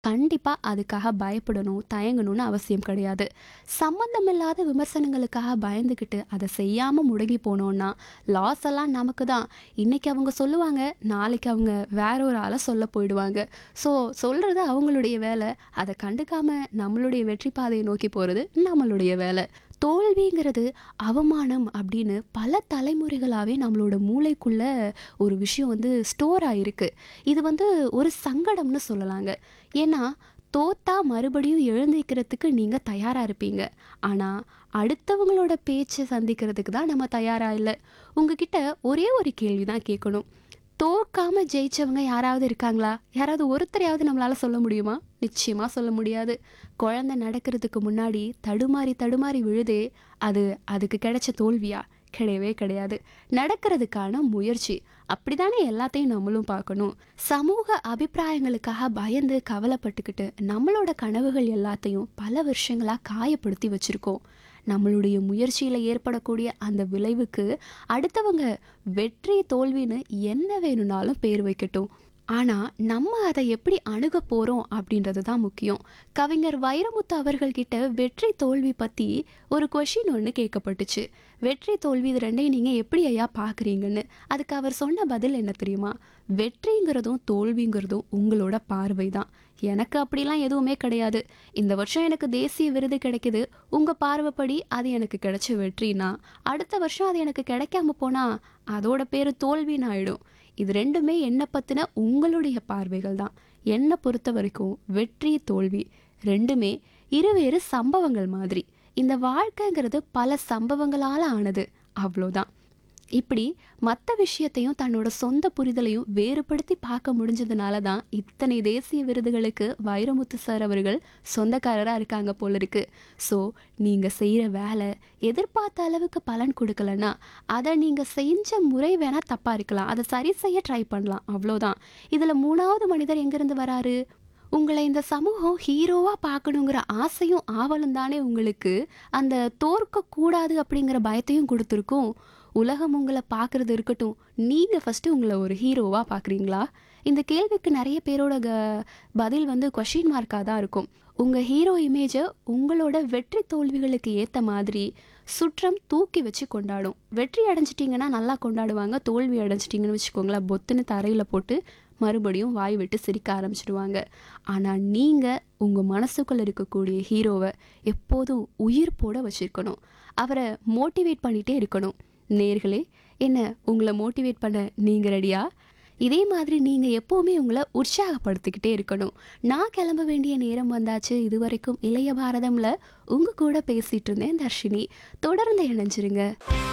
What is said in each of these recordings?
கண்டிப்பா அதுக்காக பயப்படணும், தயங்கணும்னு அவசியம் கிடையாது. சம்மந்தமில்லாத விமர்சனங்களுக்காக பயந்துகிட்டு அத செய்யாம முடங்கி போனோம்னா, லாஸ் எல்லாம் நமக்கு தான். இன்னைக்கு அவங்க சொல்லுவாங்க, நாளைக்கு அவங்க வேற ஒரு ஆள சொல்ல போயிடுவாங்க. ஸோ சொல்றது அவங்களுடைய வேல. அத கண்டுக்காம நம்மளுடைய வெற்றி பாதையை நோக்கி போறது நம்மளுடைய வேல. தோல்விங்கிறது அவமானம் அப்படின்னு பல தலைமுறைகளாவே நம்மளோட மூளைக்குள்ள ஒரு விஷயம் வந்து ஸ்டோர் ஆயிருக்கு. இது வந்து ஒரு சங்கடம்னு சொல்லலாங்க. ஏன்னா, தோத்தா மறுபடியும் எழுந்திக்கிறதுக்கு நீங்க தயாரா இருப்பீங்க. ஆனா, அடுத்தவங்களோட பேச்ச சந்திக்கிறதுக்கு தான் நம்ம தயாரா இல்ல. உங்ககிட்ட ஒரே ஒரு கேள்வி தான் கேட்கணும். தோற்காம ஜெயிச்சவங்க யாராவது இருக்காங்களா? யாராவது ஒருத்தரையாவது நம்மளால சொல்ல முடியுமா? நிச்சயமா சொல்ல முடியாது. குழந்தை நடக்கிறதுக்கு முன்னாடி தடுமாறி தடுமாறி விழுதே, அது அதுக்கு கிடைச்ச தோல்வியா? கிடையவே கிடையாது. நடக்கிறதுக்கான முயற்சி. அப்படிதானே எல்லாத்தையும் நம்மளும் பார்க்கணும். சமூக அபிப்பிராயங்களுக்காக பயந்து கவலைப்பட்டுக்கிட்டு நம்மளோட கனவுகள் எல்லாத்தையும் பல வருஷங்களா காயப்படுத்தி வச்சிருக்கோம். நம்மளுடைய முயற்சியில ஏற்படக்கூடிய அந்த விளைவுக்கு அடுத்தவங்க வெற்றி, தோல்வின்னு என்ன வேணும்னாலும் பேர் வைக்கட்டும். ஆனா, நம்ம அத எப்படி அணுகப் போறோம் அப்படின்றது தான் முக்கியம். கவிஞர் வைரமுத்து அவர்கள் கிட்ட வெற்றி, தோல்வி பத்தி ஒரு கொஸ்டின் ஒண்ணு கேட்கப்பட்டுச்சு. வெற்றி, தோல்வி இது 2யும் நீங்க எப்படி ஐயா பார்க்குறீங்கன்னு. அதுக்கு அவர் சொன்ன பதில் என்ன தெரியுமா? வெற்றிங்கிறதும், தோல்விங்கிறதும் உங்களோட பார்வை தான். எனக்கு அப்படிலாம் எதுவுமே கிடையாது. இந்த வருஷம் எனக்கு தேசிய விருது கிடைக்குது. உங்க பார்வைப்படி அது எனக்கு கிடைச்ச வெற்றினா, அடுத்த வருஷம் அது எனக்கு கிடைக்காம போனா, அதோட பேரு தோல்வின்னு ஆயிடும். இது 2மே என்ன பத்தின உங்களுடைய பார்வைகள் தான். என்ன பொறுத்தவரைக்கும் வெற்றி, தோல்வி 2மே இருவேறு சம்பவங்கள் மாதிரி. இந்த வாழ்க்கைங்கிறது பல சம்பவங்களால ஆனது. அவ்வளோதான். இப்படி மத்த விஷயத்தையும் தன்னோட சொந்த புரிதலையும் வேறுபடுத்தி பார்க்க முடிஞ்சதுனால தான் இத்தனை தேசிய விருதுகளுக்கு வைரமுத்து சார் அவர்கள் சொந்தக்காரரா இருக்காங்க போல இருக்கு. ஸோ நீங்க செய்யற வேலை எதிர்பார்த்த அளவுக்கு பலன் கொடுக்கலன்னா, அத நீங்க செஞ்ச முறை வேணா தப்பா இருக்கலாம். அத சரி செய்ய ட்ரை பண்ணலாம். அவ்வளோதான். இதுல 3வது மனிதர் எங்கிருந்து வராரு? உங்களை இந்த சமூகம் ஹீரோவா பார்க்கணுங்கிற ஆசையும், ஆவலும் தானே உங்களுக்கு அந்த தோற்கக் கூடாது அப்படிங்கிற பயத்தையும் கொடுத்துருக்கும். உலகம் உங்கள பார்க்கறது இருக்கட்டும். நீங்க ஃபர்ஸ்ட்டு உங்கள ஒரு ஹீரோவா பார்க்குறீங்களா? இந்த கேள்விக்கு நெறைய பேரோட க பதில் வந்து கொஸ்டின் மார்க்கா தான் இருக்கும். உங்க ஹீரோ இமேஜ உங்களோட வெற்றி, தோல்விகளுக்கு ஏத்த மாதிரி சுற்றம் தூக்கி வச்சு கொண்டாடும். வெற்றி அடைஞ்சிட்டீங்கன்னா நல்லா கொண்டாடுவாங்க. தோல்வி அடைஞ்சிட்டீங்கன்னு வச்சுக்கோங்களேன், பொத்துன்னு தரையில போட்டு மறுபடியும் வாய் விட்டு சிரிக்க ஆரம்பிச்சுடுவாங்க. ஆனா நீங்க உங்க மனசுக்குள்ள இருக்கக்கூடிய ஹீரோவ எப்போதும் உயிர்ப்போட வச்சிருக்கணும். அவர மோட்டிவேட் பண்ணிட்டே இருக்கணும். நேயர்களே, என்ன உங்கள மோட்டிவேட் பண்ண நீங்க ரெடியா? இதே மாதிரி நீங்க எப்பவுமே உங்கள உற்சாகப்படுத்திக்கிட்டே இருக்கணும். நான் கிளம்ப வேண்டிய நேரம் வந்தாச்சு. இதுவரைக்கும் இளைய பாரதம்ல உங்க கூட பேசிட்டு இருந்தேன் தர்ஷினி. தொடர்ந்து இணைஞ்சிருங்க.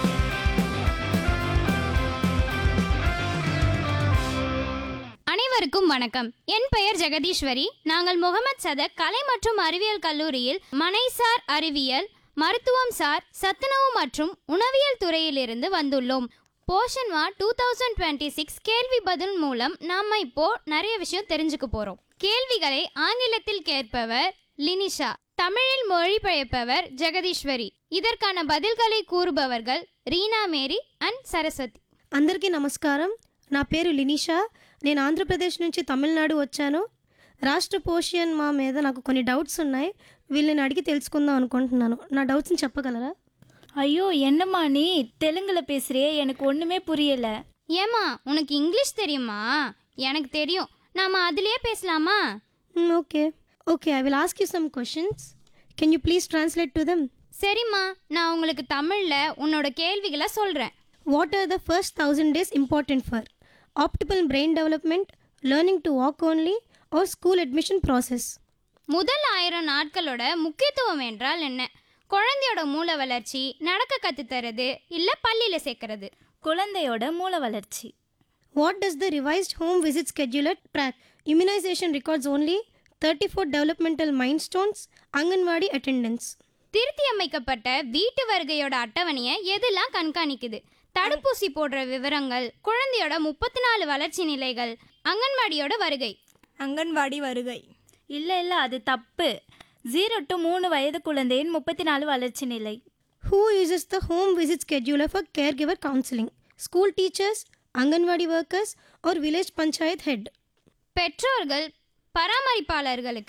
அனைவருக்கும் வணக்கம் என் பெயர் ஜெகதீஸ்வரி நாங்கள் முகமது சதக் கலை மற்றும் அறிவியல் கல்லூரியில் மனைசார் அறிவியல் மருத்துவம் சார் சத்துணவு மற்றும் உணவியல் துறையிலிருந்து வந்துள்ளோம் போஷன்வா டூ தௌசண்ட் டுவெண்ட்டி சிக்ஸ் கேள்வி பதில் மூலம் நாம இப்போ நிறைய விஷயம் தெரிஞ்சுக்க போறோம் கேள்விகளை ஆங்கிலத்தில் கேட்பவர் லினிஷா தமிழில் மொழிபெயர்ப்பவர் ஜெகதீஸ்வரி இதற்கான பதில்களை கூறுபவர்கள் ரீனா மேரி அண்ட் సరస్వతి అందరికీ నమస్కారం నా పేరు లినిషా నేను ఆంధ్రప్రదేశ్ నుంచి తమిళనాడు వచ్చాను రాష్ట్ర పోషియన్ మా మీద నాకు కొన్ని డౌట్స్ ఉన్నాయి వీళ్ళని అడిగి తెలుసుకుందాం అనుకుంటున్నాను నా డౌట్స్ని చెప్పగలరా ஐயோ என்னம்மா நீ தெலுங்குல பேசுறியே எனக்கு ஒண்ணுமே புரியல ஏமா உனக்கு இங்கிலீஷ் தெரியுமா எனக்கு தெரியும் நாம அதுலயே பேசலாமா okay okay I will ask you some questions can you please translate to them சரிம்மா நான் உங்களுக்கு தமிழ்ல உன்னோட கேள்விகளை சொல்றேன் what are the first thousand days important for optimal brain development learning to walk only or school admission process முதல் ஆயிரம் நாட்களோட முக்கியத்துவம் என்றால் என்ன குழந்தையோட மூளை வளர்ச்சி நடக்க கத்துத்தரது இல்ல பள்ளியில சேர்க்கறது குழந்தையோட மூளை வளர்ச்சி What does the revised home visit scheduler track? Immunization records only 34 developmental milestones, Anganwadi attendance. திருத்தி அமைக்கப்பட்ட வீட்டு வருகையோட அட்டவணையை எதெல்லாம் கண்காணிக்குது தடுப்பூசி போடுற விவரங்கள் குழந்தையோட முப்பத்தி நாலு வளர்ச்சி நிலைகள் அங்கன்வாடியோட வருகை அங்கன்வாடி வருகை இல்ல இல்ல அது தப்பு ஜீரோ டு மூணு வயது குழந்தையின் முப்பத்தி நாலு வளர்ச்சி நிலை Who uses the home visit scheduler for caregiver counseling? School teachers, Anganwadi workers, or village panchayat head? பெற்றோர்கள் பராமரிப்பாளர்களுக்கு